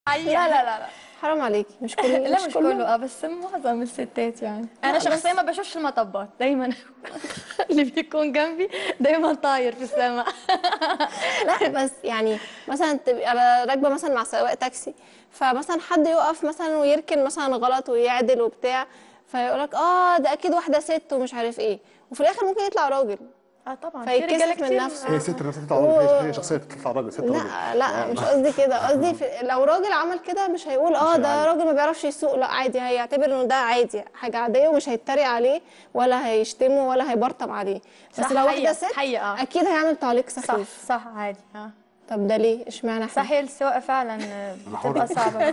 لا لا لا لا حرام عليكي مش كل لا مش كله اه بس معظم الستات يعني انا شخصيا ما بشوفش المطبات دايما اللي بيكون جنبي دايما طاير في السماء لا بس يعني مثلا تبقى أنا راكبه مثلا مع سواق تاكسي فمثلا حد يقف مثلا ويركن مثلا غلط ويعدل وبتاع فيقولك اه ده اكيد واحده ست ومش عارف ايه وفي الاخر ممكن يطلع راجل اه طبعا فيتكسف في رجالة من كتير. نفسه. آه. هي ست نفسها تطلع راجل هي- هي شخصيه تطلع راجل ست راجل لا لا مش قصدي كده قصدي في لو راجل عمل كده مش هيقول اه ده راجل ما بيعرفش يسوق لا عادي هيعتبر انه ده عادي حاجه عاديه ومش هيتريق عليه ولا هيشتمه ولا هيبرطم عليه بس صح، لو واحده حقيقة، ست حقيقة، آه. اكيد هيعمل تعليق صح سخيف صح عادي اه طب ده ليه اشمعنى احنا صح هي السواقه فعلا آه، بتبقى صعبه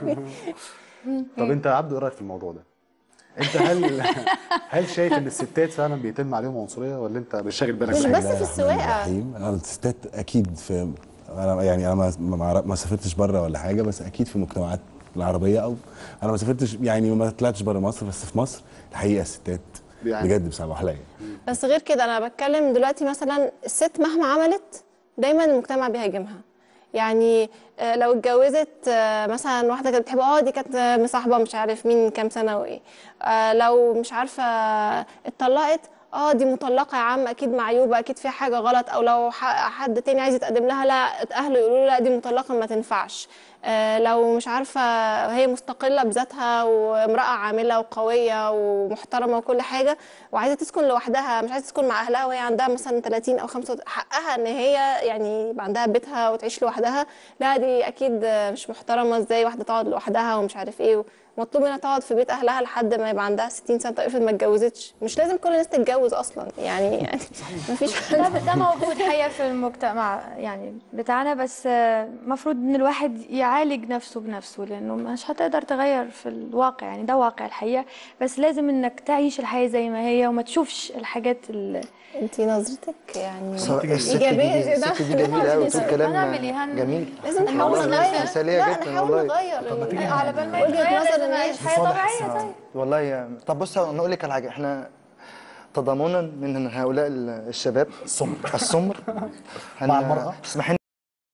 طب انت يا عبدو ايه رايك في الموضوع ده؟ انت هل هل شايف ان الستات فعلا بيتم عليهم عنصريه ولا انت مش شاغل بالك مش بحاجة؟ بس في السواقه الرحيم انا الستات اكيد في انا يعني انا ما ما, ما سافرتش بره ولا حاجه بس اكيد في المجتمعات العربيه او انا ما سافرتش يعني ما طلعتش بره مصر بس في مصر الحقيقه الستات يعني- بجد بصعب عليا بس غير كده انا بتكلم دلوقتي مثلا الست مهما عملت دايما المجتمع بيهاجمها يعني آه، لو اتجوزت آه، مثلا واحده كانت بتحب اه دي كانت آه، مصاحبه مش عارف مين كام سنه وايه آه، لو مش عارفه اتطلقت اه دي مطلقه يا عم اكيد معيوبه اكيد فيها حاجه غلط او لو ح- حد تاني عايز يتقدم لها لا اهله يقولوا له لا دي مطلقه ما تنفعش آه، لو مش عارفه هي مستقله بذاتها وامراه عامله وقويه ومحترمه وكل حاجه وعايزه تسكن لوحدها مش عايزه تسكن مع اهلها وهي عندها مثلا 30 او 5 حقها ان هي يعني يبقى عندها بيتها وتعيش لوحدها لا دي اكيد مش محترمه ازاي واحده تقعد لوحدها ومش عارف ايه مطلوب منها تقعد في بيت اهلها لحد ما يبقى عندها 60 سنه طيب افرض ما اتجوزتش مش لازم كل الناس تتجوز اصلا يعني يعني مفيش ده ده موجود حقيقة في المجتمع يعني بتاعنا بس المفروض ان الواحد يعالج نفسه بنفسه لانه مش هتقدر تغير في الواقع يعني ده واقع الحقيقة بس لازم انك تعيش الحياة زي ما هي وما تشوفش الحاجات اللي انت نظرتك يعني صراحة الست ايجابيه دي ده الست دي جميلة قوي بتقول كلام هنعمل إيه؟ هن- جميل لازم نحاول نحاول نغير نغير. مثالية لا جدا نحاول والله. نغير على بال ما وجهة يتغير نظر لازم الناس. نعيش حياة طبيعية طيب والله يا طب بص انا اقول لك على حاجة احنا تضامنا من هؤلاء الشباب السمر السمر مع المرأة؟ اسمحي